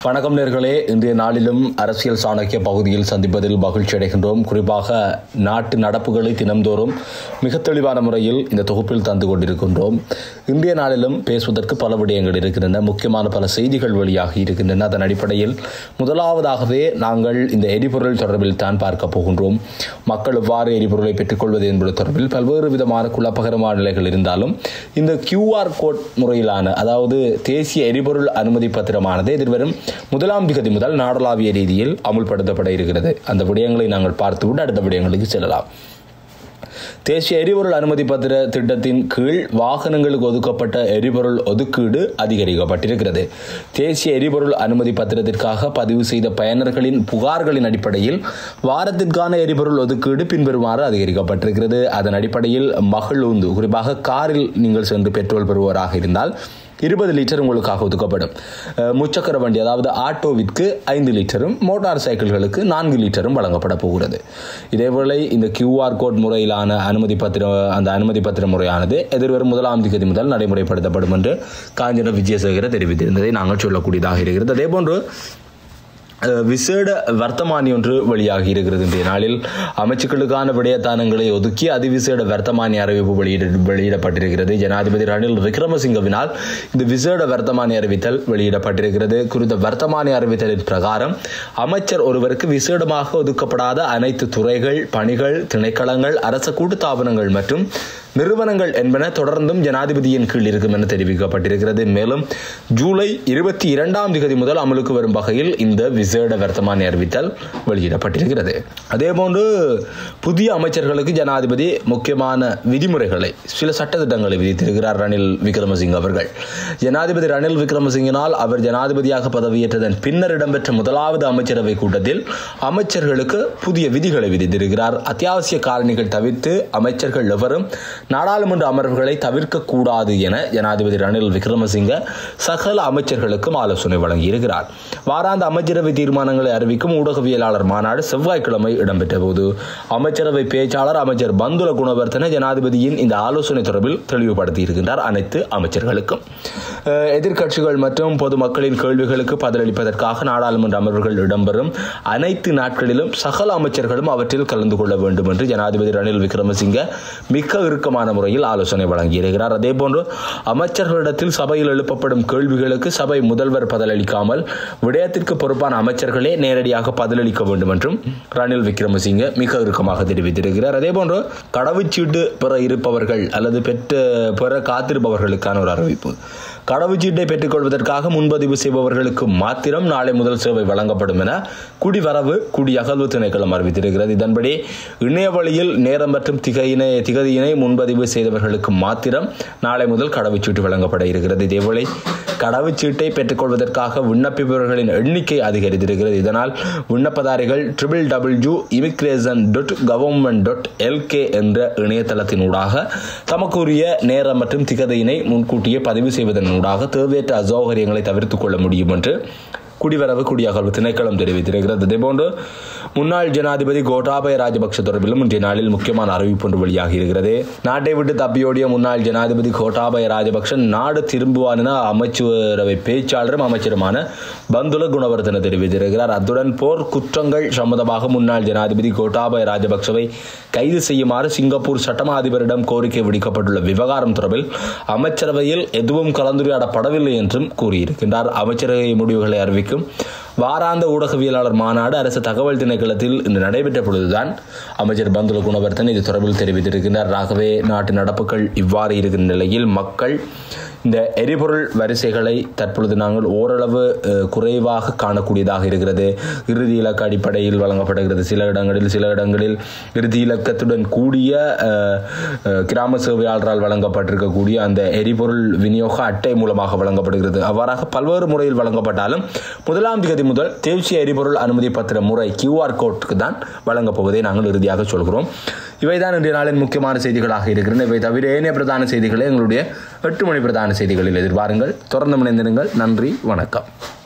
வணக்கம் நேர்களே இன்றைய நாளிலும் அரசியல் சாணக்கிய பகுதியில் சந்திப்பதில் மகிழ்ச்சி அடைகின்றோம் குறிப்பாக நாட்டு நடப்புகளை தினம்தோறும் மிக தெளிவான முறையில் இந்த தொகுப்பில் தந்து கொண்டிருக்கின்றோம் இன்றைய நாளிலும் பேசுவதற்கு பல விடயங்கள் இருக்கின்றன முக்கியமான பல செய்திகள் வெளியாகி இருக்கின்றன அதன் அடிப்படையில் முதலாவதாகவே நாங்கள் இந்த எரிபொருள் தொடர்பில் தான் பார்க்க போகின்றோம் மக்கள் எவ்வாறு எரிபொருளை பெற்றுக்கொள்வது என்பது தொடர்பில் பல்வேறு விதமான குழப்பகரமான நிலைகள் இருந்தாலும் இந்த கியூஆர் கோட் முறையிலான அதாவது தேசிய எரிபொருள் அனுமதி பத்திரமானது எதிர்வரும் முதலாம் திகதி முதல் நாடளாவிய ரீதியில் அமுல்படுத்தப்பட இருக்கிறது அந்த விடயங்களை நாங்கள் பார்த்துவிட்டு அடுத்த விடயங்களுக்கு செல்லலாம் தேசிய எரிபொருள் அனுமதி பத்திர திட்டத்தின் கீழ் வாகனங்களுக்கு ஒதுக்கப்பட்ட எரிபொருள் ஒதுக்கீடு அதிகரிக்கப்பட்டிருக்கிறது தேசிய எரிபொருள் அனுமதி பத்திரத்திற்காக பதிவு செய்த பயனர்களின் புகார்களின் அடிப்படையில் வாரத்திற்கான எரிபொருள் ஒதுக்கீடு பின்வருமாறு அதிகரிக்கப்பட்டிருக்கிறது அதன் அடிப்படையில் மகளூந்து குறிப்பாக காரில் நீங்கள் சென்று பெட்ரோல் பெறுவோராக இருந்தால் இருபது லிட்டர் உங்களுக்காக ஒதுக்கப்படும் அஹ், முச்சக்கர வண்டி அதாவது ஆட்டோவிற்கு ஐந்து லிட்டரும் மோட்டார் சைக்கிள்களுக்கு நான்கு லிட்டரும் வழங்கப்பட போகிறது இதேவேளை இந்த கியூஆர் கோட் முறையிலான அனுமதி பத்திர அந்த அனுமதி பத்திர முறையானது எதிர்வரும் முதலாம் தேதி முதல் நடைமுறைப்படுத்தப்படும் என்று காஞ்சன விஜயசேகர தெரிவித்திருந்ததை நாங்கள் சொல்லக்கூடியதாக இருக்கிறது அதேபோன்று அஹ், விசேட வர்த்தமானி ஒன்று வெளியாகி இருக்கிறது இன்றைய நாளில் அமைச்சுக்களுக்கான விடயத்தானங்களை ஒதுக்கி அதிவிசேட வர்த்தமானி அறிவிப்பு வெளியிட வெளியிடப்பட்டிருக்கிறது ஜனாதிபதி ரணில் விக்ரமசிங்கவினால் இந்த விசேட வர்த்தமானி அறிவித்தல் வெளியிடப்பட்டிருக்கிறது குறித்த வர்த்தமானி அறிவித்தலின் பிரகாரம் அமைச்சர் ஒருவருக்கு விசேடமாக ஒதுக்கப்படாத அனைத்து துறைகள் பணிகள் திணைக்களங்கள் அரச கூட்டுத்தாபனங்கள் மற்றும் நிறுவனங்கள் என்பன தொடர்ந்தும் ஜனாதிபதியின் கீழ் இருக்கும் என தெரிவிக்கப்பட்டிருக்கிறது மேலும் ஜூலை இருபத்தி இரண்டாம் தேதி முதல் அமலுக்கு வரும் வகையில் இந்த விசேட வர்த்தமானி அறிவித்தல் வெளியிடப்பட்டிருக்கிறது அதேபோன்று புதிய அமைச்சர்களுக்கு ஜனாதிபதி முக்கியமான விதிமுறைகளை சில சட்டத்திட்டங்களை விதித்திருக்கிறார் ரணில் விக்ரமசிங்க அவர்கள் ஜனாதிபதி ரணில் விக்ரமசிங்கினால் அவர் ஜனாதிபதியாக பதவியேற்றதன் பின்னர் இடம்பெற்ற முதலாவது அமைச்சரவை கூட்டத்தில் அமைச்சர்களுக்கு புதிய விதிகளை விதித்திருக்கிறார் அத்தியாவசிய காரணிகள் தவிர்த்து அமைச்சர்கள் எவரும் நாடாளுமன்ற அமர்வுகளை தவிர்க்க கூடாது என ஜனாதிபதி ரணில் விக்ரமசிங்க சகல அமைச்சர்களுக்கும் ஆலோசனை வழங்கியிருக்கிறார் வாராந்த அமைச்சரவை தீர்மானங்களை அறிவிக்கும் ஊடகவியலாளர் மாநாடு செவ்வாய்க்கிழமை இடம்பெற்ற போது அமைச்சரவை பேச்சாளர் அமைச்சர் பந்துல குணவர்த்தன ஜனாதிபதியின் இந்த ஆலோசனை தொடர்பில் தெளிவுபடுத்தி இருக்கின்றார் அனைத்து அமைச்சர்களுக்கும் அஹ், எதிர்க்கட்சிகள் மற்றும் பொதுமக்களின் கேள்விகளுக்கு பதிலளிப்பதற்காக நாடாளுமன்ற அமர்வுகள் இடம்பெறும் அனைத்து நாட்களிலும் சகல அமைச்சர்களும் அவற்றில் கலந்து கொள்ள வேண்டும் என்று ஜனாதிபதி ரணில் விக்ரமசிங்க மிக இறுக்கமான முறையில் ஆலோசனை வழங்கியிருக்கிறார் அதேபோன்று அமைச்சர்களிடத்தில் சபையில் எழுப்பப்படும் கேள்விகளுக்கு சபை முதல்வர் பதிலளிக்காமல் விடயத்திற்கு பொறுப்பான அமைச்சர்களே நேரடியாக பதிலளிக்க வேண்டும் என்றும் ரணில் விக்ரமசிங்க மிக இறுக்கமாக தெரிவித்திருக்கிறார் அதேபோன்று கடவுச்சீட்டு பெற இருப்பவர்கள் அல்லது பெற்ற பெற காத்திருப்பவர்களுக்கான ஒரு அறிவிப்பு கடவுச்சீட்டை பெற்றுக்கொள்வதற்காக முன்பதிவு செய்பவர்களுக்கு மாத்திரம் நாளை முதல் சேவை வழங்கப்படும் என குடிவரவு குடியகல்வு திணைக்களம் அறிவித்திருக்கிறது இதன்படி இணைய வழியில் நேரம் மற்றும் திகையினை திகதியினை முன்பதிவு செய்தவர்களுக்கு மாத்திரம் நாளை முதல் கடவுச்சீட்டு வழங்கப்பட இருக்கிறது இதேவேளை கடவுச்சீட்டை பெற்றுக்கொள்வதற்காக விண்ணப்பிப்பவர்களின் எண்ணிக்கை அதிகரித்திருக்கிறது இதனால் விண்ணப்பதாரிகள் triple W immigration dot government dot LK என்ற இணையதளத்தினூடாக தமக்குரிய நேரம் மற்றும் திகதியினை முன்கூட்டியே பதிவு செய்வதனூடாக தேவையற்ற அசௌகரியங்களை தவிர்த்துக் கொள்ள முடியும் என்று குடிவரவு குடியகல்வு திணைக்களம் தெரிவித்திருக்கிறது இதேபோன்று முன்னாள் ஜனாதிபதி கோட்டாபய ராஜபக்ஷ தொடர்பிலும் இன்றைய நாளில் முக்கியமான அறிவிப்பு ஒன்று வெளியாகி இருக்கிறது நாட்டை விட்டு தப்பியோடிய முன்னாள் ஜனாதிபதி கோட்டாபய ராஜபக்ஷ நாடு திரும்புவார் என அமைச்சரவை பேச்சாளரும் அமைச்சருமான பந்துல குணவர்தன தெரிவித்திருக்கிறார் அத்துடன் போர் குற்றங்கள் சம்பந்தமாக முன்னாள் ஜனாதிபதி கோட்டாபய ராஜபக்சவை கைது செய்யுமாறு சிங்கப்பூர் சட்டமா அதிபரிடம் கோரிக்கை விடுக்கப்பட்டுள்ள விவகாரம் தொடர்பில் அமைச்சரவையில் எதுவும் கலந்துரையாடப்படவில்லை என்றும் கூறியிருக்கின்றார் அமைச்சரவை முடிவுகளை அறிவிக்கும் வாராந்த ஊடகவியலாளர் மாநாடு அரசு தகவல் திணைக்களத்தில் இன்று நடைபெற்ற பொழுதுதான் அமைச்சர் பந்துல குணவர்த்தன் இது தொடர்பில் தெரிவித்திருக்கின்றார் ஆகவே நாட்டு நடப்புகள் இவ்வாறு இருக்கின்ற நிலையில் மக்கள் இந்த எரிபொருள் வரிசைகளை தற்பொழுது நாங்கள் ஓரளவு அஹ், குறைவாக காணக்கூடியதாக இருக்கிறது இறுதி இலக்க அடிப்படையில் வழங்கப்படுகிறது சில இடங்களில் சில இடங்களில் இறுதி இலக்கத்துடன் கூடிய அஹ், அஹ், கிராம சேவையாளரால் வழங்கப்பட்டிருக்கக்கூடிய அந்த எரிபொருள் விநியோக அட்டை மூலமாக வழங்கப்படுகிறது அவ்வாறாக பல்வேறு முறையில் வழங்கப்பட்டாலும் முதலாம் தேதி முதல் தேசிய எரிபொருள் அனுமதி பத்திர முறை கியூஆர் கோட்டுக்கு தான் வழங்கப் போவதை நாங்கள் இறுதியாக சொல்கிறோம் இவைதான் இன்றைய நாளின் முக்கியமான செய்திகளாக இருக்கின்றன இவை தவிர ஏனைய பிரதான செய்திகளை எங்களுடைய எட்டு மணி பிரதான செய்திகளில் எதிர்பாருங்கள் தொடர்ந்து இணைந்திருங்கள் நன்றி வணக்கம்